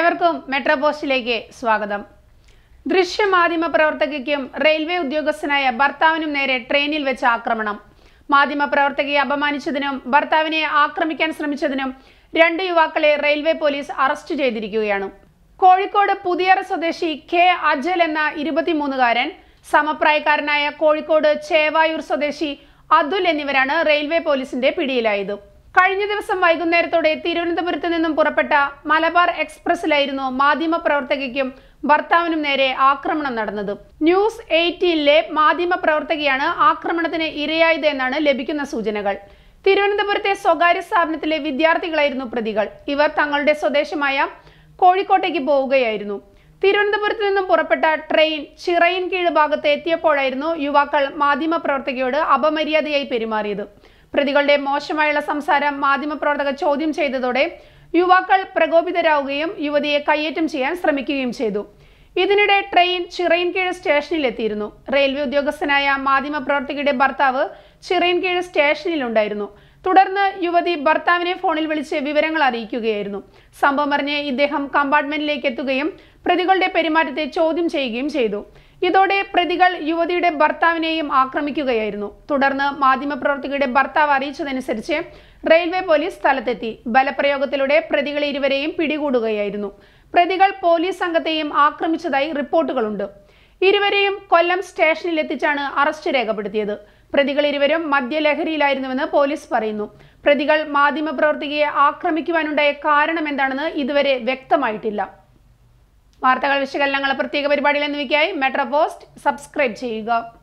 ഏവർക്കും മെട്രോ പോസ്റ്റിലേക്ക് സ്വാഗതം ദൃശ്യമാധ്യമ പ്രവർത്തകയ്ക്കും റെയിൽവേ ഉദ്യോഗസ്ഥനായ ഭർത്താവിനും നേരെ ട്രെയിനിൽ വെച്ച് ആക്രമണം മാധ്യമ പ്രവർത്തകയെ അപമാനിച്ചതിനും ഭർത്താവിനെ ആക്രമിക്കാൻ ശ്രമിച്ചതിനും രണ്ട് യുവാക്കളെ റെയിൽവേ പോലീസ് അറസ്റ്റ് ചെയ്തിരിക്കുകയാണ് കോഴിക്കോട് പുതിയറ സ്വദേശി കെ അജൽ എന്ന ഇരുപത്തിമൂന്നുകാരൻ സമപ്രായക്കാരനായ കോഴിക്കോട് ചേവായൂർ സ്വദേശി അതുൽ എന്നിവരാണ് റെയിൽവേ പോലീസിന്റെ പിടിയിലായത് കഴിഞ്ഞ ദിവസം വൈകുന്നേരത്തോടെ തിരുവനന്തപുരത്ത് നിന്നും പുറപ്പെട്ട മലബാർ എക്സ്പ്രസിലായിരുന്നു മാധ്യമ പ്രവർത്തകയ്ക്കും ഭർത്താവിനും നേരെ ആക്രമണം നടന്നത് ന്യൂസ് എയ്റ്റീനിലെ മാധ്യമ പ്രവർത്തകയാണ് ആക്രമണത്തിന് ഇരയായത് എന്നാണ് ലഭിക്കുന്ന സൂചനകൾ തിരുവനന്തപുരത്തെ സ്വകാര്യ സ്ഥാപനത്തിലെ വിദ്യാർത്ഥികളായിരുന്നു പ്രതികൾ ഇവർ തങ്ങളുടെ സ്വദേശമായ കോഴിക്കോട്ടേക്ക് പോവുകയായിരുന്നു തിരുവനന്തപുരത്ത് നിന്നും പുറപ്പെട്ട ട്രെയിൻ ചിറയിൻകീഴ് ഭാഗത്ത് എത്തിയപ്പോഴായിരുന്നു യുവാക്കൾ മാധ്യമപ്രവർത്തകയോട് അപമര്യാദയായി പെരുമാറിയത് പ്രതികളുടെ മോശമായുള്ള സംസാരം മാധ്യമപ്രവർത്തകർ ചോദ്യം ചെയ്തതോടെ യുവാക്കൾ പ്രകോപിതരാവുകയും യുവതിയെ കയ്യേറ്റം ചെയ്യാൻ ശ്രമിക്കുകയും ചെയ്തു ഇതിനിടെ ട്രെയിൻ ചിറയിൻകീഴ് സ്റ്റേഷനിൽ എത്തിയിരുന്നു റെയിൽവേ ഉദ്യോഗസ്ഥനായ മാധ്യമപ്രവർത്തകയുടെ ഭർത്താവ് ചിറയിൻകീഴ് സ്റ്റേഷനിലുണ്ടായിരുന്നു തുടർന്ന് യുവതി ഭർത്താവിനെ ഫോണിൽ വിളിച്ച് വിവരങ്ങൾ അറിയിക്കുകയായിരുന്നു സംഭവം അറിഞ്ഞ് ഇദ്ദേഹം കമ്പാർട്ട്മെന്റിലേക്ക് എത്തുകയും പ്രതികളുടെ പെരുമാറ്റത്തെ ചോദ്യം ചെയ്യുകയും ചെയ്തു ഇതോടെ പ്രതികൾ യുവതിയുടെ ഭർത്താവിനെയും ആക്രമിക്കുകയായിരുന്നു തുടർന്ന് മാധ്യമപ്രവർത്തകയുടെ ഭർത്താവ് അറിയിച്ചതനുസരിച്ച് റെയിൽവേ പോലീസ് സ്ഥലത്തെത്തി ബലപ്രയോഗത്തിലൂടെ പ്രതികൾ ഇരുവരെയും പിടികൂടുകയായിരുന്നു പ്രതികൾ പോലീസ് സംഘത്തെയും ആക്രമിച്ചതായി റിപ്പോർട്ടുകളുണ്ട് ഇരുവരെയും കൊല്ലം സ്റ്റേഷനിൽ എത്തിച്ചാണ് അറസ്റ്റ് രേഖപ്പെടുത്തിയത് പ്രതികൾ ഇരുവരും മദ്യലഹരിയിലായിരുന്നുവെന്ന് പോലീസ് പറയുന്നു പ്രതികൾ മാധ്യമപ്രവർത്തകയെ ആക്രമിക്കുവാനുണ്ടായ കാരണം എന്താണെന്ന് ഇതുവരെ വ്യക്തമായിട്ടില്ല വാർത്തകൾ വിശകലനങ്ങൾ പ്രത്യേക പരിപാടികൾ എന്നിവയ്ക്കായി മെട്രോ പോസ്റ്റ് സബ്സ്ക്രൈബ് ചെയ്യുക